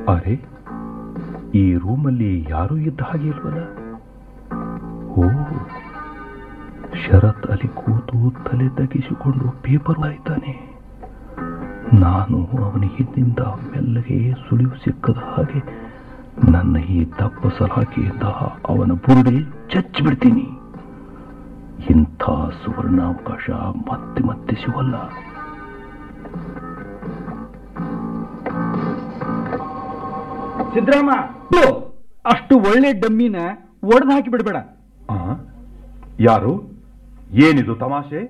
ಅರೆ ಈ ರೂಮಲ್ಲಿ ಯಾರೂ ಇದ್ದ ಹಾಗೆ ಇಲ್ವಲ್ಲ ಓ ಶರತ್ ಅಲ್ಲಿ ಕೂತು ತಲೆ ತಗ್ಗಿಸಿಕೊಂಡು ಪೇಪರ್ ಆಯ್ತಾನೆ ನಾನು ಅವನ ಹಿಂದಿಂದ ಮೆಲ್ಲಗೆ ಸುಳಿವು ಸಿಕ್ಕದ ಹಾಗೆ ನನ್ನ ಈ ದಪ್ಪ ಸಲಾಕೆಯಿಂದ ಅವನ ಬುರುಡೆ ಚಚ್ಚಿಬಿಡ್ತೀನಿ ಇಂಥ ಸುವರ್ಣಾವಕಾಶ ಮತ್ತೆ ಮತ್ತೆ ಸಿಗಲ್ಲ ಸಿದ್ದರಾಮ ಅಷ್ಟು ಒಳ್ಳೆ ಡಮ್ಮಿನ ಒಡೆದು ಹಾಕಿ ಬಿಡಬೇಡ ಆ? ಯಾರು ಏನಿದು ತಮಾಷೆ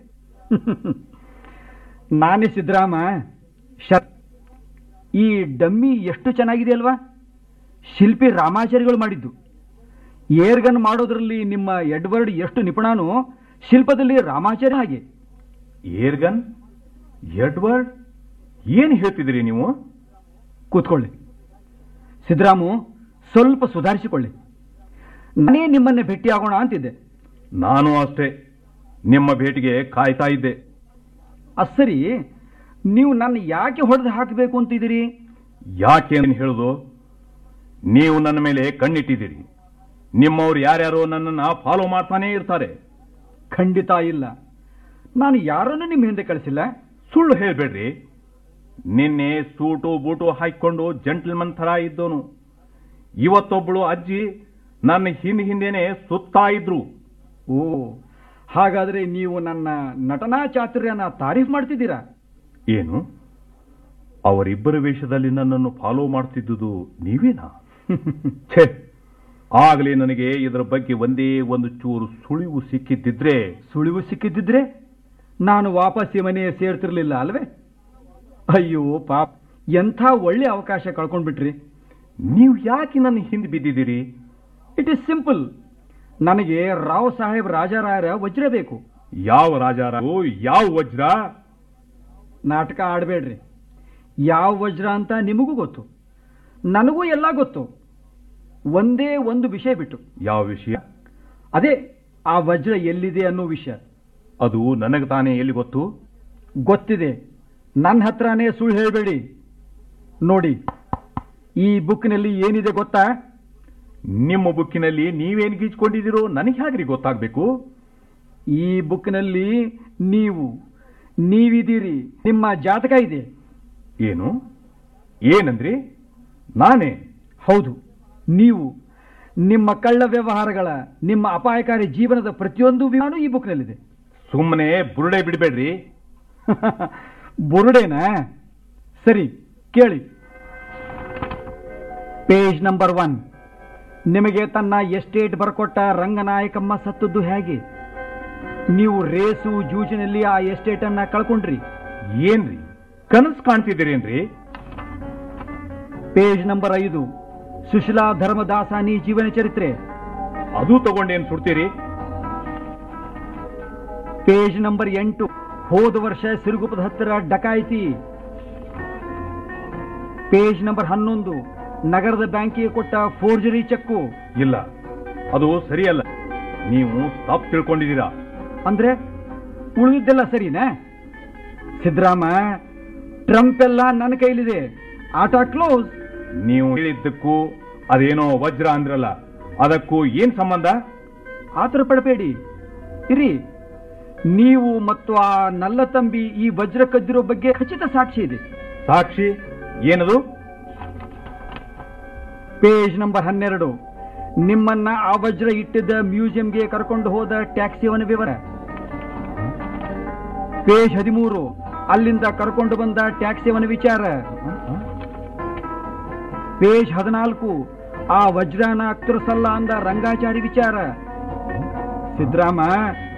ನಾನೇ ಸಿದ್ದರಾಮ ಶ ಈ ಡಮ್ಮಿ ಎಷ್ಟು ಚೆನ್ನಾಗಿದೆ ಅಲ್ವಾ ಶಿಲ್ಪಿ ರಾಮಾಚಾರಿಗಳು ಮಾಡಿದ್ದು ಏರ್ಗನ್ ಮಾಡೋದ್ರಲ್ಲಿ ನಿಮ್ಮ ಎಡ್ವರ್ಡ್ ಎಷ್ಟು ನಿಪುಣನೋ ಶಿಲ್ಪದಲ್ಲಿ ರಾಮಾಚಾರ್ಯ ಹಾಗೆ ಏರ್ಗನ್ ಎಡ್ವರ್ಡ್ ಏನು ಹೇಳ್ತಿದ್ದೀರಿ ನೀವು ಕೂತ್ಕೊಳ್ಳಿ ಸಿದ್ದರಾಮು ಸ್ವಲ್ಪ ಸುಧಾರಿಸಿಕೊಳ್ಳಿ ನಾನೇ ನಿಮ್ಮನ್ನೇ ಭೇಟಿಯಾಗೋಣ ಅಂತಿದ್ದೆ ನಾನು ಅಷ್ಟೇ ನಿಮ್ಮ ಭೇಟಿಗೆ ಕಾಯ್ತಾ ಇದ್ದೆ ಅಸರಿ ನೀವು ನನ್ನ ಯಾಕೆ ಹೊಡೆದು ಹಾಕಬೇಕು ಅಂತಿದ್ದೀರಿ ಯಾಕೆ ಅಂತ ಹೇಳುದು ನೀವು ನನ್ನ ಮೇಲೆ ಕಣ್ಣಿಟ್ಟಿದ್ದೀರಿ ನಿಮ್ಮವ್ರು ಯಾರ್ಯಾರೋ ನನ್ನನ್ನು ಫಾಲೋ ಮಾಡ್ತಾನೇ ಇರ್ತಾರೆ ಖಂಡಿತ ಇಲ್ಲ ನಾನು ಯಾರನ್ನೂ ನಿಮ್ಮ ಹಿಂದೆ ಕಳಿಸಿಲ್ಲ ಸುಳ್ಳು ಹೇಳ್ಬೇಡ್ರಿ ನಿನ್ನೆ ಸೂಟು ಬೂಟು ಹಾಕಿಕೊಂಡು ಜಂಟಲ್ಮನ್ ಥರ ಇದ್ದೋನು ಇವತ್ತೊಬ್ಬಳು ಅಜ್ಜಿ ನನ್ನ ಹಿಂದೆ ಹಿಂದೆನೆ ಸುತ್ತಾ ಇದ್ರು ಓ ಹಾಗಾದ್ರೆ ನೀವು ನನ್ನ ನಟನಾ ಚಾತುರ್ಯನ ತಾರೀಫ್ ಮಾಡ್ತಿದ್ದೀರಾ ಏನು ಅವರಿಬ್ಬರ ವೇಷದಲ್ಲಿ ನನ್ನನ್ನು ಫಾಲೋ ಮಾಡ್ತಿದ್ದುದು ನೀವೇನಾ ಛೇ ಆಗಲೇ ನನಗೆ ಇದರ ಬಗ್ಗೆ ಒಂದೇ ಒಂದು ಚೂರು ಸುಳಿವು ಸಿಕ್ಕಿದ್ದಿದ್ರೆ ಸುಳಿವು ಸಿಕ್ಕಿದ್ದಿದ್ರೆ ನಾನು ವಾಪಸ್ ಈ ಮನೆ ಸೇರ್ತಿರ್ಲಿಲ್ಲ ಅಲ್ವೇ ಅಯ್ಯೋ ಪಾಪ್ ಎಂಥ ಒಳ್ಳೆ ಅವಕಾಶ ಕಳ್ಕೊಂಡ್ಬಿಟ್ರಿ ನೀವು ಯಾಕೆ ನನ್ನ ಹಿಂದೆ ಬಿದ್ದಿದ್ದೀರಿ ಇಟ್ ಇಸ್ ಸಿಂಪಲ್ ನನಗೆ ರಾವ್ ಸಾಹೇಬ್ ರಾಜಾರಾಯರ ವಜ್ರ ಬೇಕು ಯಾವ ರಾಜಾರಾವು ಯಾವ ವಜ್ರ ನಾಟಕ ಆಡಬೇಡ್ರಿ ಯಾವ ವಜ್ರ ಅಂತ ನಿಮಗೂ ಗೊತ್ತು ನನಗೂ ಎಲ್ಲ ಗೊತ್ತು ಒಂದೇ ಒಂದು ವಿಷಯ ಬಿಟ್ಟು ಯಾವ ವಿಷಯ ಅದೇ ಆ ವಜ್ರ ಎಲ್ಲಿದೆ ಅನ್ನೋ ವಿಷಯ ಅದು ನನಗೆ ತಾನೇ ಎಲ್ಲಿ ಗೊತ್ತು ಗೊತ್ತಿದೆ ನನ್ನ ಹತ್ರನೇ ಸುಳ್ಳು ಹೇಳಬೇಡಿ ನೋಡಿ ಈ ಬುಕ್ನಲ್ಲಿ ಏನಿದೆ ಗೊತ್ತಾ ನಿಮ್ಮ ಬುಕ್ಕಿನಲ್ಲಿ ನೀವೇನು ಗೀಚ್ಕೊಂಡಿದ್ದೀರೋ ನನಗೆ ಹೇಗ್ರಿ ಗೊತ್ತಾಗಬೇಕು ಈ ಬುಕ್ನಲ್ಲಿ ನೀವು ನೀವಿದ್ದೀರಿ ನಿಮ್ಮ ಜಾತಕ ಇದೆ ಏನು ಏನಂದ್ರಿ ನಾನೇ ಹೌದು ನೀವು ನಿಮ್ಮ ಕಳ್ಳ ವ್ಯವಹಾರಗಳ ನಿಮ್ಮ ಅಪಾಯಕಾರಿ ಜೀವನದ ಪ್ರತಿಯೊಂದು ವಿಮಾನ ಈ ಬುಕ್ನಲ್ಲಿದೆ ಸುಮ್ಮನೆ ಬುರುಡೆ ಬಿಡಬೇಡ್ರಿ ಬುರುಡೇನಾ ಸರಿ ಕೇಳಿ ಪೇಜ್ ನಂಬರ್ ಒನ್ ನಿಮಗೆ ತನ್ನ ಎಸ್ಟೇಟ್ ಬರ್ಕೊಟ್ಟ ರಂಗನಾಯಕಮ್ಮ ಸತ್ತದ್ದು ಹೇಗೆ ನೀವು ರೇಸು ಜೂಜಿನಲ್ಲಿ ಆ ಎಸ್ಟೇಟ್ ಅನ್ನ ಕಳ್ಕೊಂಡ್ರಿ ಏನ್ರಿ ಕನಸು ಕಾಣ್ತಿದ್ದೀರೇನ್ರಿ ಪೇಜ್ ನಂಬರ್ ಐದು ಸುಶೀಲಾ ಧರ್ಮದಾಸಾನಿ ಜೀವನ ಚರಿತ್ರೆ ಅದು ತಗೊಂಡೇನ್ ಸುಡ್ತೀರಿ ಪೇಜ್ ನಂಬರ್ ಎಂಟು ಹೋದ ವರ್ಷ ಸಿರುಗುಪ್ಪದ ಹತ್ತಿರ ಡಕಾಯಿತಿ ಪೇಜ್ ನಂಬರ್ ಹನ್ನೊಂದು ನಗರದ ಬ್ಯಾಂಕಿಗೆ ಕೊಟ್ಟ ಫೋರ್ಜರಿ ಚೆಕ್ಕು ಇಲ್ಲ ಅದು ಸರಿಯಲ್ಲ ನೀವು ತಪ್ಪು ತಿಳ್ಕೊಂಡಿದ್ದೀರಾ ಅಂದ್ರೆ ಉಳಿದಿದ್ದೆಲ್ಲ ಸರಿನಾ ಸಿದ್ದರಾಮ ಟ್ರಂಪ್ ಎಲ್ಲ ನನ್ನ ಕೈಲಿದೆ ಆಟ ಕ್ಲೋಸ್ ನೀವು ಹೇಳಿದ್ದಕ್ಕೂ ಅದೇನೋ ವಜ್ರ ಅಂದ್ರಲ್ಲ ಅದಕ್ಕೂ ಏನ್ ಸಂಬಂಧ ಆತರ ಪಡಬೇಡಿ ಇರಿ ನೀವು ಮತ್ತು ಆ ನಲ್ಲ ತಂಬಿ ಈ ವಜ್ರ ಕದ್ದಿರೋ ಬಗ್ಗೆ ಖಚಿತ ಸಾಕ್ಷಿ ಇದೆ ಸಾಕ್ಷಿ ಏನದು ಪೇಜ್ ನಂಬರ್ ಹನ್ನೆರಡು ನಿಮ್ಮನ್ನ ಆ ವಜ್ರ ಇಟ್ಟಿದ್ದ ಮ್ಯೂಸಿಯಂಗೆ ಕರ್ಕೊಂಡು ಹೋದ ಟ್ಯಾಕ್ಸಿಯವನ ವಿವರ ಪೇಜ್ ಹದಿಮೂರು ಅಲ್ಲಿಂದ ಕರ್ಕೊಂಡು ಬಂದ ಟ್ಯಾಕ್ಸಿಯವನ ವಿಚಾರ ಪೇಜ್ ಹದಿನಾಲ್ಕು ಆ ವಜ್ರನ ಅಕ್ತರಸಲ್ಲ ಅಂದ ರಂಗಾಚಾರಿ ವಿಚಾರ ಸಿದ್ದರಾಮ